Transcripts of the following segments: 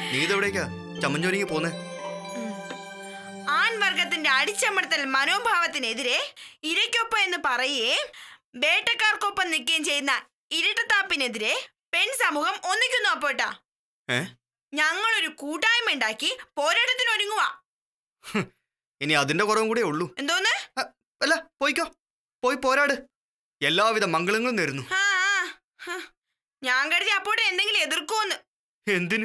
നീ ഇതെവിടേക്കാ ചമ്മഞ്ചോരിക്ക് പോന്നേ ആൺവർഗത്തിന്റെ അടിച്ചമർത്തൽ മനോഭാവത്തിനെതിരെ ഇരയ്ക്കൊപ്പം എന്ന് പറയുകയും വേട്ടക്കാർക്കൊപ്പം നിൽക്കുകയും ചെയ്യുന്ന ഇരട്ടത്താപ്പിനെതിരെ പെൺ സമൂഹം ഒന്നിക്കുന്നു അപ്പോട്ടാ ഏ ഞങ്ങളൊരു കൂട്ടായ്മ ഉണ്ടാക്കി പോരാട്ടത്തിന് ഒരുങ്ങുക ഇനി അതിന്റെ കുറവും കൂടെ ഉള്ളൂ എന്തോന്ന് അ, അല്ല പോയിക്കോ പോയി പോരാട് എല്ലാവിധ മംഗളങ്ങളും നേരുന്നു ആ ആ, ഹ. ഞാൻ കരുതി അപ്പോട്ടെ എന്തെങ്കിലും എതിർക്കുമെന്ന് എന്തിന്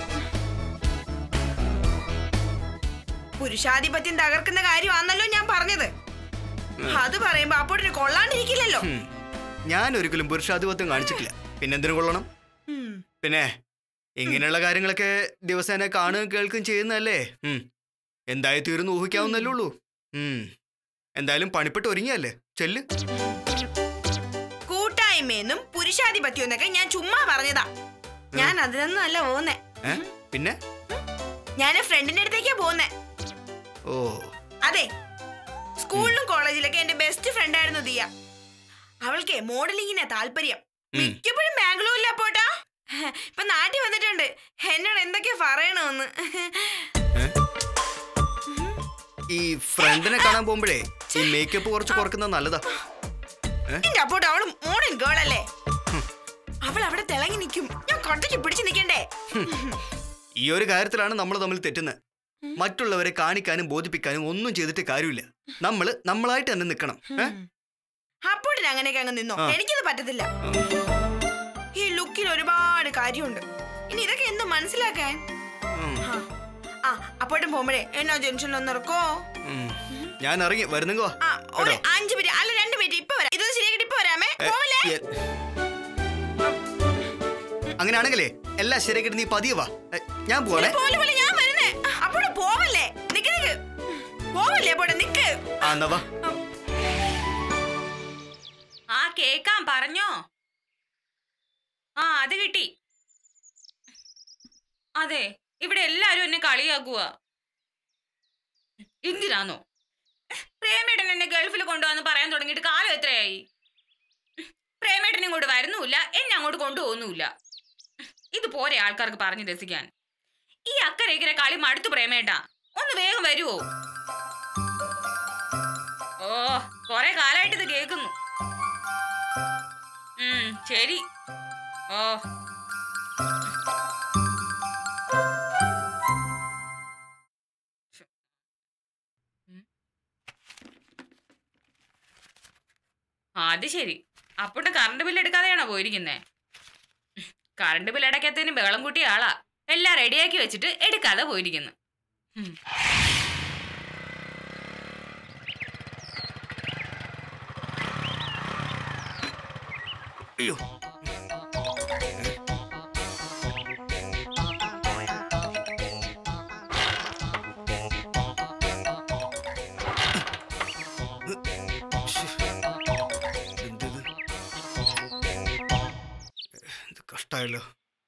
പുരുഷാധിപത്യം തകർക്കുന്ന കാര്യമാണല്ലോ ഞാൻ പറഞ്ഞത് അത് പറയുമ്പോ അപ്പോട്ടിന് കൊള്ളാണ്ടിരിക്കില്ലല്ലോ ഹും. ഞാൻ ഒരിക്കലും പുരുഷാധിപത്യം കാണിച്ചിട്ടില്ല പിന്നെന്തിനു കൊള്ളണം ഉം. പിന്നെ ഇങ്ങനെയുള്ള കാര്യങ്ങളൊക്കെ ദിവസേന കാണുകയും കേൾക്കുകയും ചെയ്യുന്നതല്ലേ ഉം. എന്തായി തീർന്നു ഊഹിക്കാവുന്നല്ലേ ഉള്ളൂ ഉം. എന്തായാലും പണിപ്പെട്ട് ഒരുങ്ങിയല്ലേ ചെല്ല് കൂട്ടായ്മയെന്നും പുരുഷാധിപത്യം എന്നൊക്കെ ഞാൻ ചുമ്മാ പറഞ്ഞതാ ഞാൻ അതിനൊന്നും അല്ല പോകുന്നേ ഏ പിന്നെ ഞാൻ ഫ്രണ്ടിന്റെ അടുത്തേക്കാ പോകുന്നേ ഓ അതെ സ്കൂളിലും കോളേജിലൊക്കെ എന്റെ ബെസ്റ്റ് ഫ്രണ്ട് ആയിരുന്നു ദിയ അവൾക്ക് മോഡലിങ്ങിനെ താല്പര്യം ഉം. മിക്കപ്പോഴും ബാംഗ്ലൂരിലാ പോട്ടാ ഇപ്പൊ നാട്ടിൽ വന്നിട്ടുണ്ട് എന്നോട് എന്തൊക്കെയാ പറയണമെന്ന് ഏ? ഈ ഫ്രണ്ടിനെ കാണാൻ പോകുമ്പോഴേ ഈ മേക്കപ്പ് കുറച്ച് കുറക്കുന്നത് നല്ലതാ എന്റെ അപ്പോട്ട് അവള് മോഡൽ ഗേൾ അല്ലേ അവൾ അവിടെ തിളങ്ങി നിൽക്കും ഞാൻ കൊട്ടയ്ക്ക് പിടിച്ചു നിൽക്കണ്ടേ ഈ ഒരു കാര്യത്തിലാണ് നമ്മൾ തമ്മിൽ തെറ്റുന്നത് മറ്റുള്ളവരെ കാണിക്കാനും ബോധിപ്പിക്കാനും ഒന്നും ചെയ്തിട്ട് കാര്യമില്ല നമ്മൾ നമ്മളായിട്ട് തന്നെ നിൽക്കണം ഏ? അപ്പോട്ടിന് അങ്ങനെയൊക്കെ അങ്ങ് നിന്നോ ആ. എനിക്കത് പറ്റത്തില്ല ഈ ലുക്കിൽ ഒരുപാട് കാര്യമുണ്ട് ഇനി ഇതൊക്കെ എന്ത് മനസ്സിലാക്കാൻ ഉം. ആ. ആ അപ്പോട്ടും പോകുമ്പോഴേ എന്നോ ജംഗ്ഷനിൽ ഒന്ന് ഇറക്കോ ഉം. ഞാൻ ഇറങ്ങി വരുന്നെങ്കോ ആ ഒരു അഞ്ച് മിനിറ്റ് അല്ല രണ്ട് മിനിറ്റ് ഇപ്പൊ വരാം ഇതൊന്ന് ശരിയാക്കിട്ട് ഇപ്പൊ വരാമേ പോവല്ലേ അങ്ങനെയാണെങ്കിലേ എല്ലാം ശരിയാക്കിട്ട് നീ പതിയെ വാ ഏ, ഞാൻ പോവാണേ പോലെ പോലെ ഞാൻ വരുന്നേ അപ്പോഴും പോവല്ലേ നിക്ക് നിക്ക് പോവല്ലേ അപ്പോടെ നിക്ക് ആ എന്നാ വാ ആ കേക്കാം പറഞ്ഞോ ആ അത് കിട്ടി അതെ ഇവിടെ എല്ലാരും എന്നെ കളിയാക്കുക എന്തിനാന്നോ പ്രേമേട്ടൻ എന്നെ ഗൾഫിൽ കൊണ്ടുവന്ന് പറയാൻ തുടങ്ങിയിട്ട് കാലം എത്രയായി പ്രേമേട്ടൻ ഇങ്ങോട്ട് വരുന്നുമില്ല എന്നെ അങ്ങോട്ട് കൊണ്ടുപോകുന്നുമില്ല ഇത് പോരെ ആൾക്കാർക്ക് പറഞ്ഞു രസിക്കാൻ ഈ അക്കരെ ഇക്കരെ കളി മടുത്തു പ്രേമേട്ടാ ഒന്ന് വേഗം വരുവോ ഓ കൊറേ കാലായിട്ട് ഇത് കേൾക്കുന്നു ഉം, ശരി ഓ ഉം. ആ, അത് ശരി അപ്പോട്ട് കറണ്ട് ബില്ല് എടുക്കാതെയാണോ പോയിരിക്കുന്നേ കറണ്ട് ബില്ല് അടയ്ക്കാത്തതിന് ബഹളം കൂട്ടിയ ആളാ എല്ലാം റെഡിയാക്കി വെച്ചിട്ട് എടുക്കാതെ പോയിരിക്കുന്നു ഉം. അയ്യോ എന്തിത്? എന്ത് കഷ്ടായല്ലോ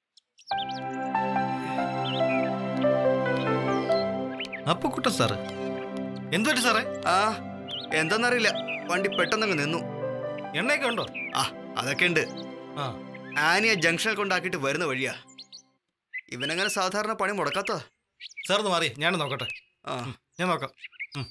അപ്പുക്കുട്ട സാറ് എന്തുപറ്റി സാറേ ആ എന്താന്നറിയില്ല വണ്ടി പെട്ടെന്നങ്ങ് നിന്നു എണ്ണയൊക്കെ ഉണ്ടോ ആ അതൊക്കെ ഉണ്ട് ആ ആനിയെ ജംഗ്ഷനിൽ കൊണ്ടാക്കിയിട്ട് വരുന്ന വഴിയാ ഇവനങ്ങനെ സാധാരണ പണി മുടക്കാത്ത സാർ ഒന്ന് മാറി ഞാൻ നോക്കട്ടെ ആ ഞാൻ നോക്കാം ഉം.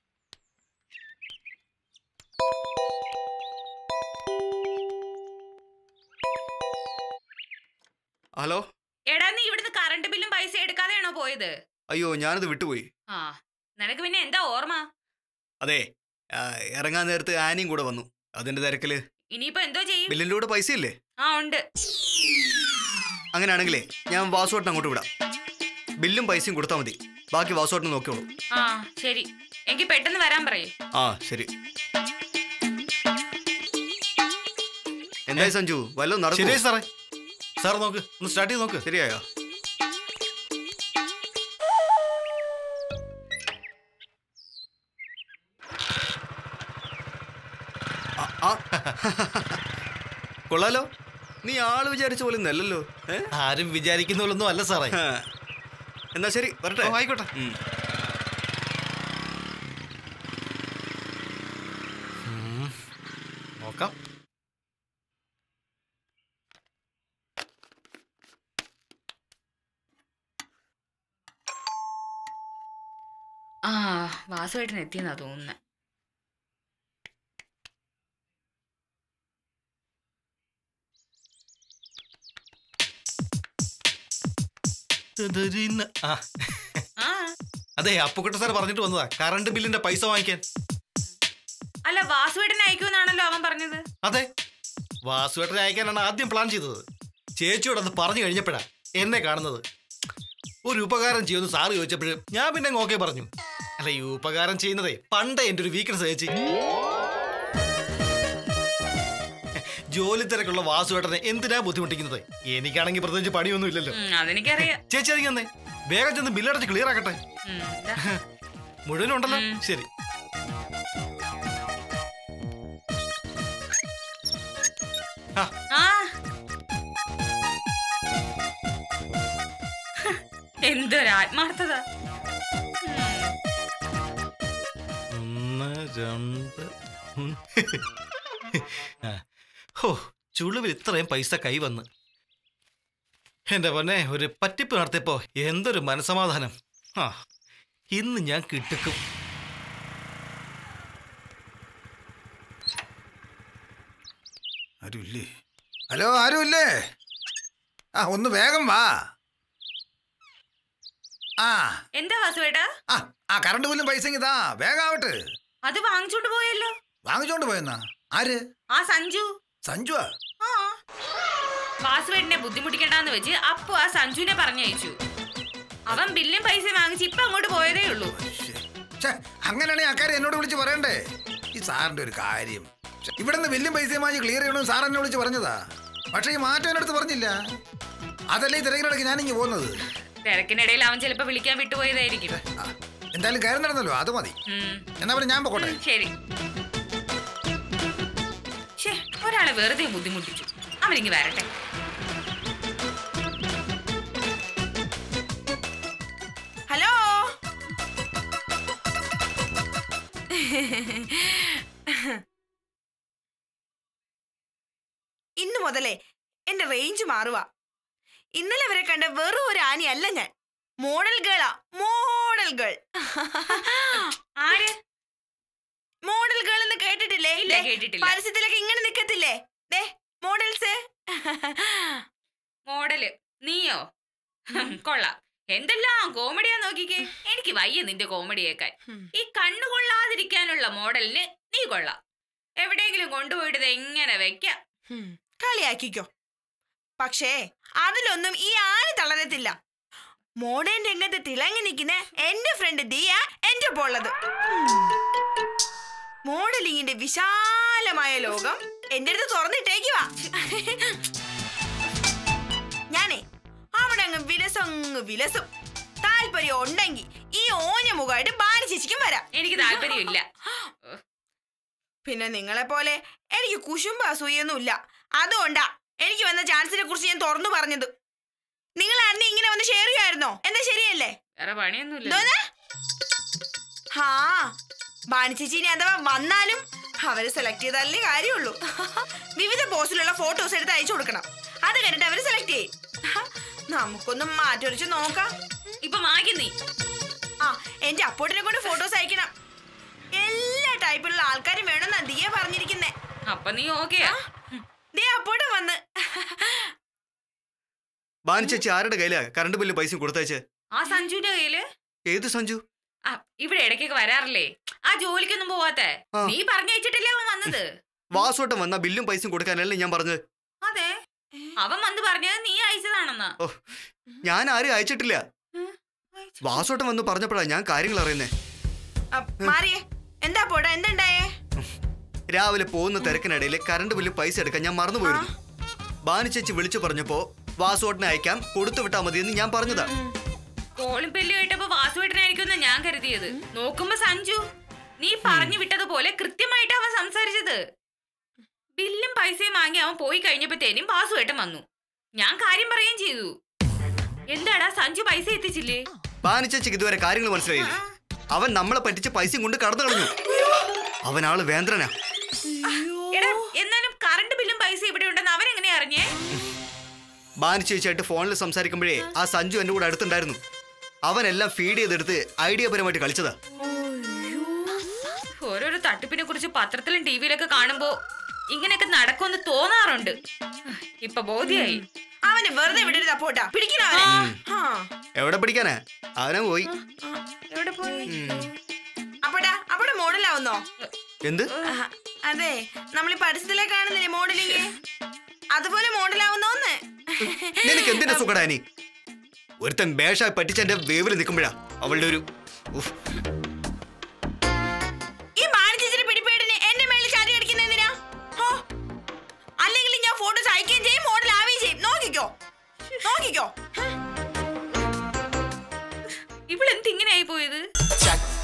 ഹലോ എടാ നീ ഇവിടുന്ന് കറണ്ട് ബില്ലും പൈസ എടുക്കാതെയാണോ പോയത് അയ്യോ ഞാനത് വിട്ടുപോയി ആ നിനക്ക് പിന്നെ എന്താ ഓർമ്മ അതെ ആ, ഇറങ്ങാൻ നേരത്ത് ആനിയും കൂടെ വന്നു അതിന്റെ തിരക്കില് ഇനിയിപ്പോ എന്തോ ചെയ്യും ബില്ലിന്റെ കൂടെ പൈസ ഇല്ലേ ആ ഉണ്ട് അങ്ങനെയാണെങ്കിലേ ഞാൻ വാസുവേട്ടൻ അങ്ങോട്ട് വിടാം ബില്ലും പൈസയും കൊടുത്താൽ മതി ബാക്കി വാസുവേട്ടൻ നോക്കിയോളൂ ആ ശരി എങ്കിൽ പെട്ടെന്ന് വരാൻ പറയേ ആ ശരി എന്തായി സഞ്ജു വല്ലതും നടക്കും ശരിയായി സാറേ സാർ നോക്ക് ഒന്ന് സ്റ്റാർട്ട് ചെയ്ത് നോക്ക് ശരിയായോ ആ, ആ. കൊള്ളാലോ നീ ആള് വിചാരിച്ച പോലെ നല്ലല്ലോ ഏ ആരും വിചാരിക്കുന്ന പോലൊന്നും അല്ല സാറേ ആ. എന്നാ ശരി വരട്ടെ ഓ, ആയിക്കോട്ടെ ഉം. നോക്കാം വാസുവേട്ടൻ എത്തിയെന്നാ തോന്നുന്നത് ആ ആ അതെ അപ്പുക്കുട്ട സാർ പറഞ്ഞിട്ട് വന്നതാ കറണ്ട് ബില്ലിന്റെ പൈസ വാങ്ങിക്കാൻ അല്ല വാസുവേട്ടനെ അയക്കുമെന്നാണല്ലോ അവൻ പറഞ്ഞത് അതെ വാസുവേട്ടനെ അയക്കാനാണ് ആദ്യം പ്ലാൻ ചെയ്തത് ചേച്ചിയോട് അത് പറഞ്ഞു കഴിഞ്ഞപ്പോഴാ എന്നെ കാണുന്നത് ഒരു ഉപകാരം ചെയ്യുമെന്ന് സാറ് ചോദിച്ചപ്പോഴും ഞാൻ പിന്നെ അങ്ങ് ഓക്കെ പറഞ്ഞു അല്ല ഈ ഉപകാരം ചെയ്യുന്നതേ പണ്ടേ എൻ്റെ ഒരു വീക്ക്നെസ് ചേച്ചി ജോലി തിരക്കുള്ള വാസുവേട്ടനെ എന്തിനാ ബുദ്ധിമുട്ടിക്കുന്നത് എനിക്കാണെങ്കിൽ പ്രത്യേകിച്ച് പണിയൊന്നും ഇല്ലല്ലോ ഉം, അതെനിക്കറിയാം ചേച്ചി അതിങ്ങ് തന്നെ വേഗം ചെന്ന് ബില്ലടച്ച് ക്ലിയർ ആക്കട്ടെ ഉം, ദാ. മുഴുവനുണ്ടല്ലോ ഉം. ശരി ആ എന്തൊരു ആത്മാർത്ഥത ഉം. ഒന്ന് രണ്ട് മൂന്ന്. ആ. ഹോ ചുളുവിൽ ഇത്രയും പൈസ കൈ വന്ന് എന്റെ പൊന്നെ ഒരു പറ്റിപ്പ് നടത്തിയപ്പോ എന്തൊരു മനസമാധാനം ആ ഇന്ന് ഞാൻ കിട്ടുക്കും ആരുമില്ലേ ഹലോ ആരുമില്ലേ ആ ഒന്ന് വേഗം വാ ആ എന്താ വാസുവേട്ടാ ആ ആ കറണ്ട് ബില്ലും പൈസ ഇതാ വേഗം ആവട്ടെ അത് വാങ്ങിച്ചോണ്ട് പോയല്ലോ വാങ്ങിച്ചോണ്ട് പോയെന്നാ ആര് ആ സഞ്ജു സഞ്ജുവാ ആ വാസുവേട്ടനെ ബുദ്ധിമുട്ടിക്കണ്ടെന്ന് വെച്ച് അപ്പു ആ സഞ്ജുവിനെ പറഞ്ഞയച്ചു അവൻ ബില്ലും പൈസ വാങ്ങിച്ച് ഇപ്പൊ അങ്ങോട്ട് പോയതേ ഉള്ളൂ ശ്ശേ. ഛേ, അങ്ങനെയാണെങ്കിൽ അക്കാര്യം എന്നോട് വിളിച്ച് പറയണ്ടേ ഈ സാറിന്റെ ഒരു കാര്യം ശ്ശേ, ഇവിടുന്ന് ബില്ലും പൈസയും വാങ്ങി ക്ലിയർ ചെയ്യണമെന്ന് സാർ എന്നെ വിളിച്ച് പറഞ്ഞതാ പക്ഷേ ഈ മാറ്റം എൻ്റെ അടുത്ത് പറഞ്ഞില്ല അതല്ലേ ഈ തിരക്കിനിടയ്ക്ക് ഞാനിങ്ങ് പോകുന്നത് തിരക്കിനിടയിൽ അവൻ ചിലപ്പോ വിളിക്കാൻ വിട്ടുപോയതായിരിക്കും ആ, എന്തായാലും കാര്യം നടന്നല്ലോ അത് മതി ഉം. എന്നാ പിന്നെ ഞാൻ പൊക്കോട്ടെ ഉം, ശരി ശ്ശേ, ഒരാളെ വെറുതെ ബുദ്ധിമുട്ടിച്ചു അവനിങ്ങ് വരട്ടെ ഹലോ ഇന്നു മുതലേ എന്റെ റേഞ്ച് മാറുക ഇന്നലെ വരെ കണ്ട വെറും ഒരു ആനയല്ല ഞാൻ മോഡൽ ഗേളാ മോഡൽ ഗേൾ ആര് മോഡൽ ഗേൾ എന്ന് കേട്ടിട്ടില്ലേ ഇല്ല, ദേ, കേട്ടിട്ടില്ല. പരസ്യത്തിലൊക്കെ ഇങ്ങനെ നിക്കത്തില്ലേ ദേ മോഡൽസ് മോഡല് നീയോ ഹും, കൊള്ളാം എന്തെല്ലാം കോമഡിയാ നോക്കിക്കേ എനിക്ക് വയ്യ നിന്റെ കോമഡി കേൾക്കാൻ ഹും. ഈ കണ്ണു കൊള്ളാതിരിക്കാനുള്ള മോഡലിന് നീ കൊള്ളാം എവിടെയെങ്കിലും കൊണ്ടുപോയിട്ട് ഇത് എങ്ങനെ വെക്കാം ഹും, കളിയാക്കിക്കോ പക്ഷേ അതിലൊന്നും ഈ ആന തളരത്തില്ല മോഡേൺ രംഗത്ത് തിളങ്ങി നിൽക്കുന്ന എന്റെ ഫ്രണ്ട് ദിയ എന്റെ ഒപ്പം ഉള്ളത് മോഡലിങ്ങിന്റെ വിശാലമായ ലോകം എന്റെ അടുത്ത് തുറന്നിട്ടേക്കുവാ ഞാനേ അവിടെ അങ്ങ് വിലസങ്ങ് വിലസും താല്പര്യം ഉണ്ടെങ്കിൽ ഈ ഓഞ്ഞ മുഖമായിട്ട് ബാലി ചേച്ചിക്കും വരാം എനിക്ക് താല്പര്യമില്ല പിന്നെ നിങ്ങളെ പോലെ എനിക്ക് കുശുമ്പ അസൂയൊന്നുമില്ല അതുകൊണ്ടാ എനിക്ക് വന്ന ചാൻസിനെ കുറിച്ച് ഞാൻ തുറന്നു പറഞ്ഞത് നിങ്ങൾ അന്ന് ഇങ്ങനെ വന്ന് ഷെയർ ചെയ്യായിരുന്നോ എന്താ ശരിയല്ലേ വേറെ പണിയൊന്നുമില്ല എന്തോന്ന് ഹാ ബാണിച്ചേച്ചിനി അഥവാ വന്നാലും അവര് സെലക്ട് ചെയ്താലേ കാര്യമുള്ളൂ വിവിധ പോസിലുള്ള ഫോട്ടോസ് എടുത്ത് അയച്ചു കൊടുക്കണം അത് കണ്ടിട്ട് അവര് സെലക്ട് ചെയ്യും നമുക്കൊന്നും മാറ്റൊരിച്ച് നോക്കാം ഇപ്പൊ മാഗി നീ ആ എന്റെ അപ്പോട്ടിനെ കൊണ്ട് ഫോട്ടോസ് അയക്കണം എല്ലാ ടൈപ്പിലുള്ള ആൾക്കാരും വേണമെന്നാ ദിയ പറഞ്ഞിരിക്കുന്നേ അപ്പൊ നീ ഓക്കെയാ ദേ അപ്പോട്ടും വന്ന് ബാനി ചേച്ചി ആരുടെ കയ്യിലാ കറണ്ട് ബില്ലും പൈസയും കൊടുത്തയച്ച് ആ സഞ്ജുവിന്റെ കയ്യില് ഏത് സഞ്ജു ആ, ഇവിടെ ഇടയ്ക്കൊക്കെ വരാറില്ലേ ആ ജോലിക്കൊന്നും പോവാത്തെ ആ. നീ പറഞ്ഞയച്ചിട്ടില്ലേ അവൻ വന്നത് വാസോട്ടം വന്ന ബില്ലും പൈസയും കൊടുക്കാനല്ലേ ഞാൻ പറഞ്ഞത് അതെ അവൻ വന്ന് പറഞ്ഞത് നീ അയച്ചതാണെന്ന് ഓ ഞാൻ ആരും അയച്ചിട്ടില്ല ഉം. വാസോട്ടം വന്ന് പറഞ്ഞപ്പോഴാ ഞാൻ കാര്യങ്ങൾ അറിയുന്നേ ആ, മാറിയേ എന്താ പോടാ എന്തുണ്ടായേ രാവിലെ പോകുന്ന തിരക്കിനിടയിൽ കറണ്ട് ബില്ലും പൈസ എടുക്കാൻ ഞാൻ മറന്നുപോയിരുന്നു ബാനി ചേച്ചി വിളിച്ചു പറഞ്ഞപ്പോ വാസോട്ടിനെ അയക്കാം കൊടുത്തു വിട്ടാ മതിയെന്ന് ഞാൻ പറഞ്ഞതാ കോളും പെല്ലു കേട്ടപ്പോ വാസുവേട്ടനായിരിക്കും ഞാൻ കരുതിയത് നോക്കുമ്പോ സഞ്ജു നീ പറഞ്ഞു വിട്ടതുപോലെ കൃത്യമായിട്ട് അവൻ സംസാരിച്ചത് ബില്ലും പൈസയും വാങ്ങി അവൻ പോയി കഴിഞ്ഞപ്പോഴത്തേനും വാസുവേട്ടൻ വന്നു ഞാൻ കാര്യം പറയുകയും ചെയ്തു എന്താടാ സഞ്ജു പൈസ എത്തിച്ചില്ലേ ബാനി ചേച്ചിക്ക് ഇതുവരെ കാര്യങ്ങൾ മനസ്സിലായില്ല അവൻ നമ്മളെ പറ്റിച്ച് പൈസയും കൊണ്ട് കടന്നു കളഞ്ഞു അവനാള് വേന്ദ്രനാ എടാ എന്നാലും കറണ്ട് ബില്ലും പൈസ ഇവിടെ ഉണ്ടെന്ന് അവൻ എങ്ങനെ അറിഞ്ഞേ ബാനി ചേച്ചിയായിട്ട് ഫോണിൽ സംസാരിക്കുമ്പോഴേ ആ സഞ്ജു എന്റെ കൂടെ അടുത്തുണ്ടായിരുന്നു അവനെല്ലാം ഫീഡ് ചെയ്തെടുത്ത് ഐഡിയ പരമായിട്ട് കളിച്ചതാ കുറിച്ച് പത്രത്തിലും ടിവിയിലൊക്കെ കാണുമ്പോ ഇങ്ങനെയൊക്കെ നടക്കുമെന്ന് തോന്നാറുണ്ട് ഇപ്പൊ ബോധ്യായി അവന് വെറുതെ വിടരുത് അപ്പോട്ടാ പിടിക്കണ അവനെ ആ, എവിടെ പിടിക്കാനാ അവനെ പോയി ആ, എവിടെ പോയി ഉം. അപ്പോടാ അവിടെ മോഡലാവുന്നോ എന്ത് ആ, അതെ നമ്മൾ ഈ പരസ്യത്തിലെ കാണുന്നില്ലേ മോഡലിങ് അതുപോലെ മോഡലാവുന്നോന്ന് നിനക്ക് എന്തിന്റെ സുഖടാനി ഒരുത്തൻ ബേഷ പറ്റിച്ച് എന്റെ വേവിൽ നിൽക്കുമ്പോഴാ അവളുടെ ഒരു ഉഫ്. ഈ മാണിച്ചിച്ചിരി പിടിപ്പേടിന് എന്റെ മേളിൽ ചാടി അടിക്കുന്ന എന്തിനാ ഹോ, അല്ലെങ്കിൽ ഞാൻ ഫോട്ടോസ് അയക്കുകയും ചെയ്യും മോഡൽ ആവുകയും ചെയ്യും നോക്കിക്കോ നോക്കിക്കോ ഇവളെന്ത് ഇങ്ങനെ ആയി പോയത് ചക്ക